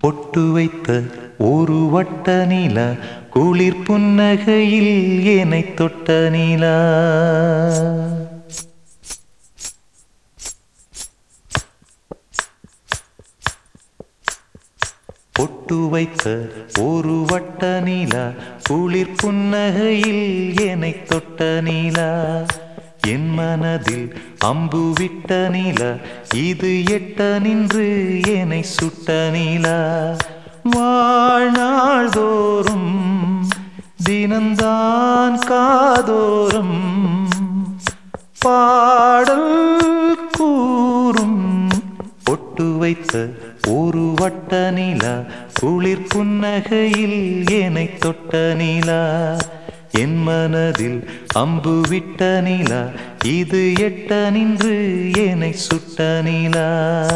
பொட்டு வைத்த ஒரு வட்ட நிலா குளிர் புன்னகையில் என்னை தொட்ட நிலா பொட்டு வைத்த ஒரு வட்ட நிலா குளிர் புன்னகையில் என்னை தொட்ட நிலா என் மனதில் அம்பு விட்ட நிலா இது எட்ட நின்று என்னை சுட்ட நிலா வாழ்நாள் தோறும் தினந்தான் காதோறும் பாடல் கூறும் பொட்டு வைத்த ஒரு வட்ட நிலா குளிர் புன்னகையில் என்னை தொட்ட நிலா என் மனதில் அம்பு விட்ட நிலா இது எட்ட நின்று என்னை சுட்ட நிலா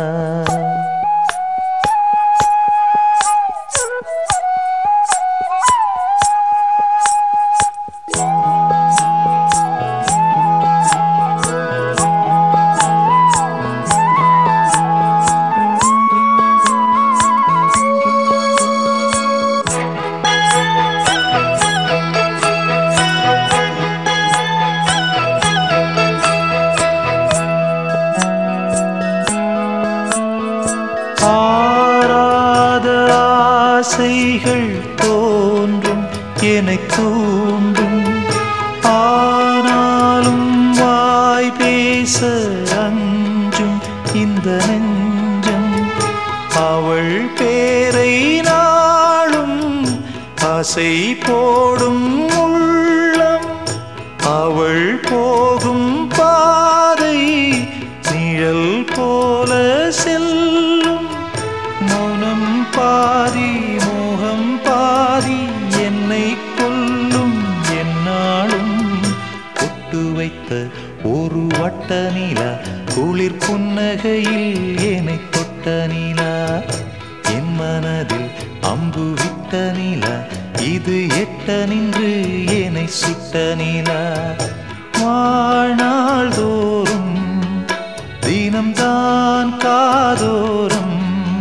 ஆராத ஆசைகள் தோன்றும் என்னை தூண்டும் ஆனாலும் வாய் பேச அஞ்சும் இந்த நெஞ்சம் அவள் பேரை நாளும் ஆசை போடும் உள்ளம் அவள் போகும் பாதை நிழல் போல செல்லும் மௌனம் பாதி மோகம் பாதி என்னை கொல்லும் என்னாலும் பொட்டு வைத்த ஒரு வட்ட நிலா குளிர் புன்னகையில் என்னை தொட்ட நிலா என் மனதில் அம்பு விட்ட நிலா இது எட்ட நின்று என்னை சுட்ட நிலா வாழ்நாள் தோறும் தினம்தான் காதோறும்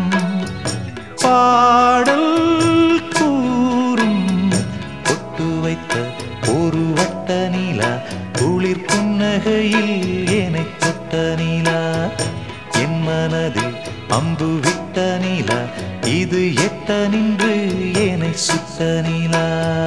பாடல் கூறும் பொட்டு வைத்த ஒரு வட்ட நிலா குளிர் புன்னகையில் என்னை தொட்ட நிலா என் மனதில் அம்பு விட்ட நிலா இது எட்ட நின்று என்னை சுட்ட நிலா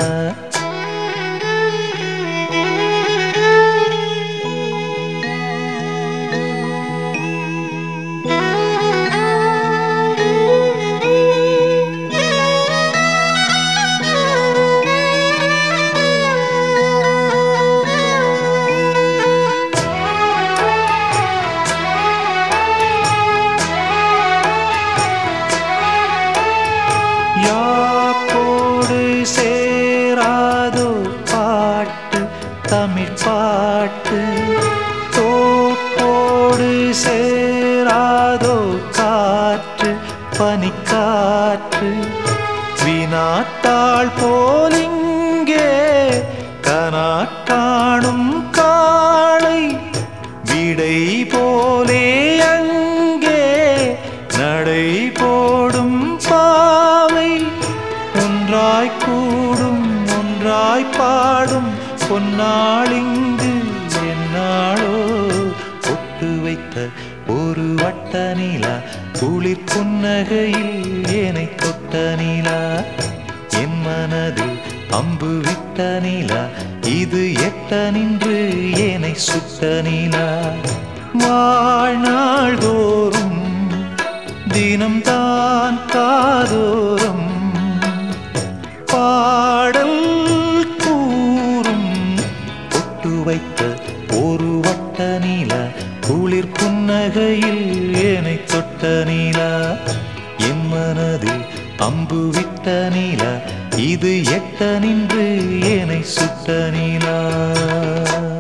யாக்கோடு சேராதோ பாட்டு தமிழ் பாட்டு தோப்போடு சேராதோ காற்று பனிக்காற்று வினாத்தாள் போலிங்கே கனா காணும் காளை விடை போலே அங்கே நடை போடும் பாவை ஒன்றாய் கூடும் ஒன்றாய் பாடும் பொன்னாளிங்கு என்னாளோ பொட்டு வைத்த ஒரு வட்ட நிலா குளிர் புன்னகையில் என்னை தொட்ட நிலா என் மனதில் அம்பு விட்ட நிலா இது எட்ட நின்று என்னை சுட்ட நிலா வாழ்நாள் தோறும் தினம்தான் காதோறும் பாடல் கூறும் பொட்டு வைத்த ஒரு வட்ட நிலா குளிர் புன்னகையில் என்னை தொட்ட நிலா என் மனதில் அம்பு விட்ட நிலா இது எட்ட நின்று என்னை சுட்ட நிலா